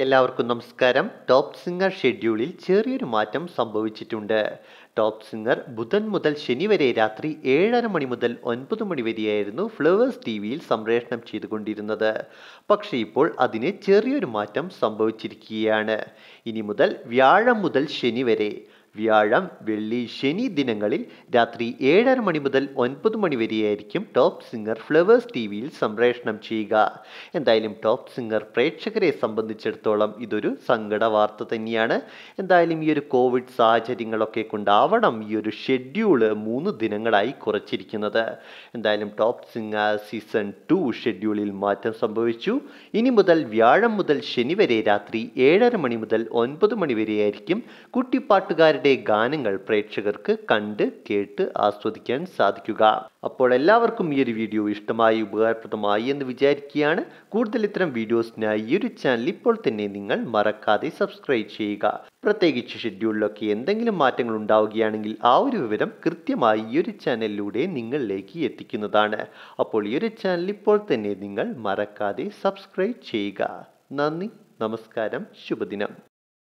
എല്ലാവർക്കും നമസ്കാരം top singer ഷെഡ്യൂളിൽ ചെറിയൊരു മാറ്റം സംഭവിച്ചിട്ടുണ്ട് ടോപ്പ് സിംഗർ ബുധൻ മുതൽ ശനി വരെ രാത്രി ഏഴര മണി മുതൽ ഒൻപത് മണി വരെയായിരുന്നു ഫ്ലവേഴ്സ് ടി വിയിൽ സംപ്രേഷണം ചെയ്തുകൊണ്ടിരുന്നത് പക്ഷേ ഇപ്പോൾ അതിന് ചെറിയൊരു മാറ്റം സംഭവിച്ചിരിക്കുകയാണ് ഇനി മുതൽ വ്യാഴം മുതൽ ശനി വരെ വ്യാഴം വെള്ളി ശനി ദിനങ്ങളിൽ രാത്രി ഏഴര മണി മുതൽ ഒൻപത് മണി വരെയായിരിക്കും ടോപ്പ് സിംഗർ ഫ്ലവേഴ്സ് ടി വിയിൽ സംപ്രേഷണം ചെയ്യുക എന്തായാലും ടോപ്പ് സിംഗർ പ്രേക്ഷകരെ സംബന്ധിച്ചിടത്തോളം ഇതൊരു സങ്കട വാർത്ത തന്നെയാണ് എന്തായാലും ഈ ഒരു കോവിഡ് സാഹചര്യങ്ങളൊക്കെ കൊണ്ടാവണം ഈ ഒരു ഷെഡ്യൂള് മൂന്ന് ദിനങ്ങളായി കുറച്ചിരിക്കുന്നത് എന്തായാലും ടോപ്പ് സിംഗർ സീസൺ ടു ഷെഡ്യൂളിൽ മാറ്റം സംഭവിച്ചു ഇനി മുതൽ വ്യാഴം മുതൽ ശനി വരെ രാത്രി ഏഴര മണി മുതൽ ഒൻപത് മണി വരെയായിരിക്കും കുട്ടിപ്പാട്ടുകാരുടെ ഗാനങ്ങൾ പ്രേക്ഷകർക്ക് കണ്ട് കേട്ട് ആസ്വദിക്കാൻ സാധിക്കുക അപ്പോൾ എല്ലാവർക്കും ഈ ഒരു വീഡിയോ ഇഷ്ടമായി ഉപകാരപ്രദമായി എന്ന് വിചാരിക്കുകയാണ് കൂടുതൽ ഇത്തരം വീഡിയോസിനായി ഈ ഒരു ചാനൽ ഇപ്പോൾ തന്നെ നിങ്ങൾ മറക്കാതെ സബ്സ്ക്രൈബ് ചെയ്യുക പ്രത്യേകിച്ച് ഷെഡ്യൂളിലൊക്കെ എന്തെങ്കിലും മാറ്റങ്ങൾ ഉണ്ടാവുകയാണെങ്കിൽ ആ ഒരു വിവരം കൃത്യമായി ഈ ഒരു ചാനലിലൂടെ നിങ്ങളിലേക്ക് എത്തിക്കുന്നതാണ് അപ്പോൾ ഈ ഒരു ചാനൽ ഇപ്പോൾ തന്നെ നിങ്ങൾ മറക്കാതെ സബ്സ്ക്രൈബ് ചെയ്യുക നന്ദി നമസ്കാരം ശുഭദിനം